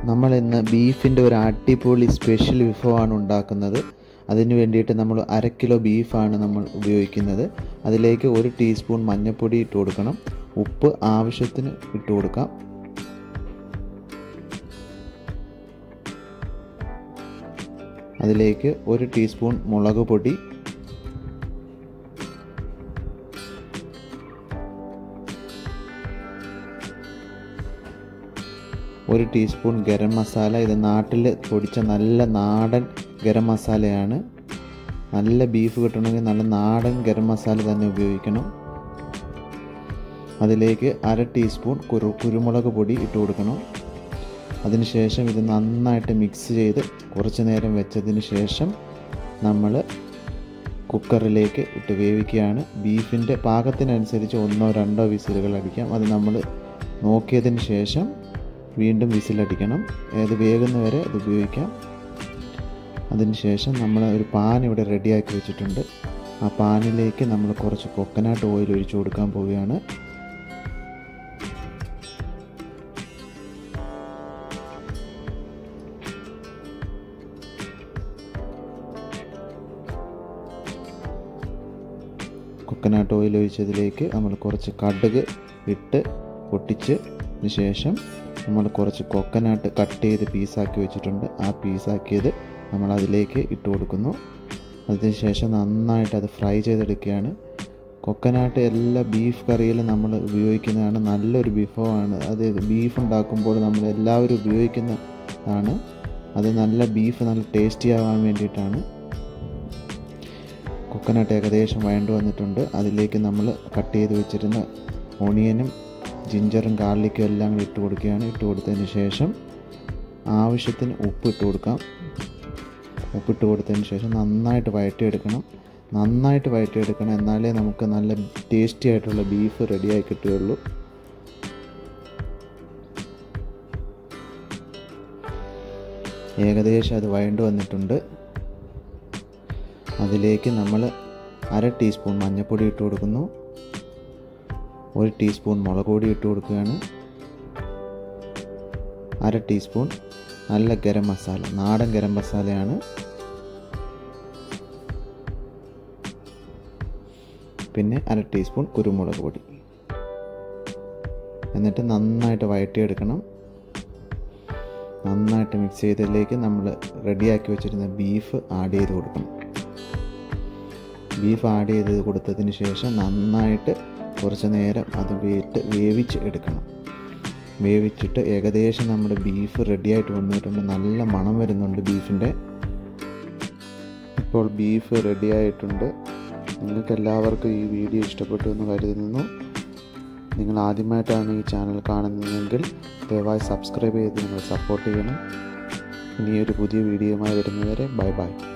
നമ്മൾ ഇന്ന് ബീഫിൻ്റെ ഒരു അടിപൊളി സ്പെഷ്യൽ വിഭവമാണ് ഉണ്ടാക്കുന്നത് അതിന് വേണ്ടിയിട്ട് നമ്മൾ അര കിലോ ബീഫാണ് നമ്മൾ ഉപയോഗിക്കുന്നത് അതിലേക്ക് ഒരു ടീസ്പൂൺ മഞ്ഞൾപ്പൊടി ഇട്ട് കൊടുക്കണം ഉപ്പ് ആവശ്യത്തിന് ഇട്ട് കൊടുക്കാം അതിലേക്ക് ഒരു ടീസ്പൂൺ മുളക് പൊടി ഒരു ടീസ്പൂൺ ഗരം മസാല ഇത് നാട്ടിൽ പൊടിച്ച നല്ല നാടൻ ഗരം മസാലയാണ് നല്ല ബീഫ് കിട്ടണമെങ്കിൽ നല്ല നാടൻ ഗരം മസാല തന്നെ ഉപയോഗിക്കണം അതിലേക്ക് അര ടീസ്പൂൺ കുരു കുരുമുളക് പൊടി ഇട്ട് കൊടുക്കണം അതിനുശേഷം ഇത് നന്നായിട്ട് മിക്സ് ചെയ്ത് കുറച്ച് നേരം വെച്ചതിന് ശേഷം നമ്മൾ കുക്കറിലേക്ക് ഇട്ട് വേവിക്കുകയാണ് ബീഫിൻ്റെ പാകത്തിനനുസരിച്ച് ഒന്നോ രണ്ടോ വിസിലുകൾ അടിക്കാം അത് നമ്മൾ നോക്കിയതിന് ശേഷം വീണ്ടും വിസിലടിക്കണം ഏത് വേകുന്നവരെ അത് ഉപയോഗിക്കാം അതിനുശേഷം നമ്മൾ ഒരു പാൻ ഇവിടെ റെഡിയാക്കി വെച്ചിട്ടുണ്ട് ആ പാനിലേക്ക് നമ്മൾ കുറച്ച് കൊക്കനാട്ട് ഓയിൽ ഒഴിച്ചു കൊടുക്കാൻ പോവുകയാണ് കൊക്കനാട്ട് ഓയിൽ ഒഴിച്ചതിലേക്ക് നമ്മൾ കുറച്ച് കടുക് ഇട്ട് പൊട്ടിച്ച് ശേഷം നമ്മൾ കുറച്ച് കൊക്കനാട്ട് കട്ട് ചെയ്ത് പീസാക്കി വെച്ചിട്ടുണ്ട് ആ പീസാക്കിയത് നമ്മൾ അതിലേക്ക് ഇട്ട് കൊടുക്കുന്നു അതിനുശേഷം നന്നായിട്ട് അത് ഫ്രൈ ചെയ്തെടുക്കുകയാണ് കൊക്കനാട്ട് എല്ലാ ബീഫ് കറിയിലും നമ്മൾ ഉപയോഗിക്കുന്നതാണ് നല്ലൊരു വിഭവമാണ് അത് ബീഫ് ഉണ്ടാക്കുമ്പോൾ നമ്മൾ എല്ലാവരും ഉപയോഗിക്കുന്നതാണ് അത് നല്ല ബീഫ് നല്ല ടേസ്റ്റി ആവാൻ വേണ്ടിയിട്ടാണ് കൊക്കനട്ട് ഏകദേശം വഴണ്ടു വന്നിട്ടുണ്ട് അതിലേക്ക് നമ്മൾ കട്ട് ചെയ്ത് വെച്ചിരുന്ന ഓണിയനും ജിഞ്ചറും ഗാർലിക്കും എല്ലാം കൂടി ഇട്ട് കൊടുക്കുകയാണ് ഇട്ട് കൊടുത്തതിന് ശേഷം ആവശ്യത്തിന് ഉപ്പ് ഇട്ട് കൊടുക്കാം ഉപ്പിട്ട് കൊടുത്തതിന് ശേഷം നന്നായിട്ട് വഴറ്റിയെടുക്കണം നന്നായിട്ട് വഴറ്റിയെടുക്കണം എന്നാലേ നമുക്ക് നല്ല ടേസ്റ്റി ആയിട്ടുള്ള ബീഫ് റെഡിയായി കിട്ടുകയുള്ളൂ ഏകദേശം അത് വഴണ്ടു വന്നിട്ടുണ്ട് അതിലേക്ക് നമ്മൾ അര ടീസ്പൂൺ മഞ്ഞൾപ്പൊടി ഇട്ട് കൊടുക്കുന്നു ഒരു ടീസ്പൂൺ മുളക് പൊടി ഇട്ട് കൊടുക്കുകയാണ് അര ടീസ്പൂൺ നല്ല ഗരം മസാല നാടൻ ഗരം മസാലയാണ് പിന്നെ അര ടീസ്പൂൺ കുരുമുളക് പൊടി എന്നിട്ട് നന്നായിട്ട് വഴറ്റിയെടുക്കണം നന്നായിട്ട് മിക്സ് ചെയ്തതിലേക്ക് നമ്മൾ റെഡിയാക്കി വെച്ചിരുന്ന ബീഫ് ആഡ് ചെയ്ത് കൊടുക്കണം ബീഫ് ആഡ് ചെയ്ത് കൊടുത്തതിന് ശേഷം നന്നായിട്ട് കുറച്ച് നേരം അത് വേറ്റ് വേവിച്ച് എടുക്കണം വേവിച്ചിട്ട് ഏകദേശം നമ്മുടെ ബീഫ് റെഡിയായിട്ട് വന്നിട്ടുണ്ട് നല്ല മണം വരുന്നുണ്ട് ബീഫിൻ്റെ ഇപ്പോൾ ബീഫ് റെഡിയായിട്ടുണ്ട് നിങ്ങൾക്ക് എല്ലാവർക്കും ഈ വീഡിയോ ഇഷ്ടപ്പെട്ടു എന്ന് കരുതുന്നു നിങ്ങൾ ആദ്യമായിട്ടാണ് ഈ ചാനൽ കാണുന്നതെങ്കിൽ ദയവായി സബ്സ്ക്രൈബ് ചെയ്ത് നിങ്ങൾ സപ്പോർട്ട് ചെയ്യണം ഇനിയൊരു പുതിയ വീഡിയോയുമായി വരുന്നവരെ ബൈ ബൈ